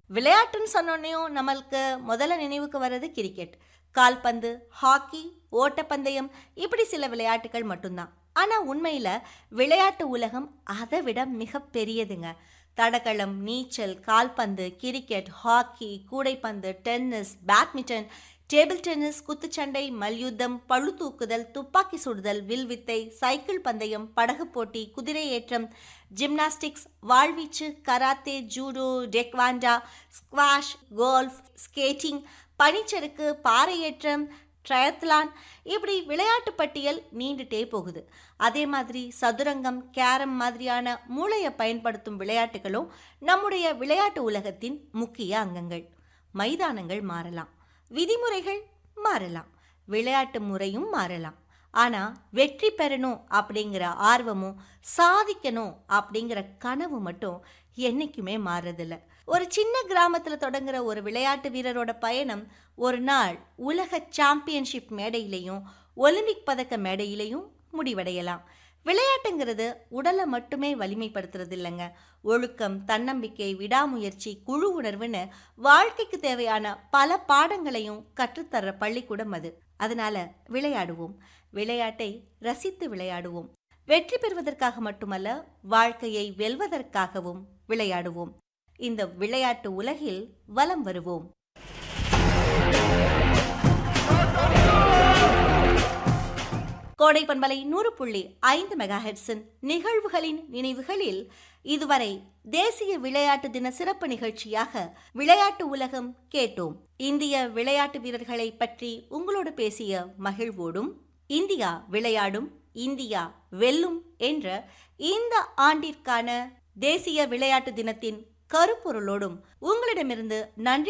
விளையாட்டுன்னு சொன்னோன்னையும் நம்மளுக்கு முதல்ல நினைவுக்கு வர்றது கிரிக்கெட் கால்பந்து ஹாக்கி ஓட்டப்பந்தயம் இப்படி சில விளையாட்டுகள் மட்டும்தான் ஆனால் உண்மையில் விளையாட்டு உலகம் அதை விட மிக பெரியதுங்க தடகளம் நீச்சல் கால்பந்து கிரிக்கெட் ஹாக்கி கூடைப்பந்து டென்னிஸ் பேட்மிண்டன் டேபிள் டென்னிஸ் குத்துச்சண்டை மல்யுத்தம் பளு தூக்குதல் துப்பாக்கி சுடுதல் வில்வித்தை சைக்கிள் பந்தயம் படகு போட்டி குதிரை ஏற்றம் ஜிம்னாஸ்டிக்ஸ் வாழ்வீச்சு karate judo taekwondo squash golf skating பனிச்சறுக்கு பாறையேற்றம் ட்ரயத்லான் இப்படி விளையாட்டு பட்டியல் நீண்டுட்டே போகுது அதே மாதிரி சதுரங்கம் கேரம் மாதிரியான மூளையை பயன்படுத்தும் விளையாட்டுகளும் நம்முடைய விளையாட்டு உலகத்தின் முக்கிய அங்கங்கள் மைதானங்கள் மாறலாம் விதிமுறைகள் மாறலாம் விளையாட்டு முறையும் மாறலாம் ஆனால் வெற்றி பெறணும் அப்படிங்கிற ஆர்வமும் சாதிக்கணும் அப்படிங்கிற கனவு மட்டும் என்றைக்குமே மாறுறதில்ல ஒரு சின்ன கிராமத்தில் தொடங்குற ஒரு விளையாட்டு வீரரோட பயணம் ஒரு நாள் உலக சாம்பியன்ஷிப் மேடையிலையும் ஒலிம்பிக் பதக்க மேடையிலையும் முடிவடையலாம் விளையாட்டுங்கிறது உடலை மட்டுமே வலிமைப்படுத்துறது இல்லைங்க ஒழுக்கம் தன்னம்பிக்கை விடாமுயற்சி குழு உணர்வுன்னு வாழ்க்கைக்கு தேவையான பல பாடங்களையும் கற்றுத்தர்ற பள்ளிக்கூடம் அது அதனால விளையாடுவோம் விளையாட்டை ரசித்து விளையாடுவோம் வெற்றி பெறுவதற்காக மட்டுமல்ல வாழ்க்கையை வெல்வதற்காகவும் விளையாடுவோம் இந்த விளையாட்டு உலகில் வலம் வருவோம் கோடை பண்பலை நூறு புள்ளி ஐந்து மெகாஹெட்ஸின் நிகழ்வுகளின் நினைவுகளில் இதுவரை தேசிய விளையாட்டு தின சிறப்பு நிகழ்ச்சியாக விளையாட்டு உலகம் கேட்டோம் இந்திய விளையாட்டு வீரர்களை பற்றி உங்களோடு பேசிய மகிழ்வோடும் இந்தியா விளையாடும் இந்தியா வெல்லும் என்ற இந்த ஆண்டிற்கான தேசிய விளையாட்டு தினத்தின் கருப்பொருளோடும் உங்களிடமிருந்து நன்றி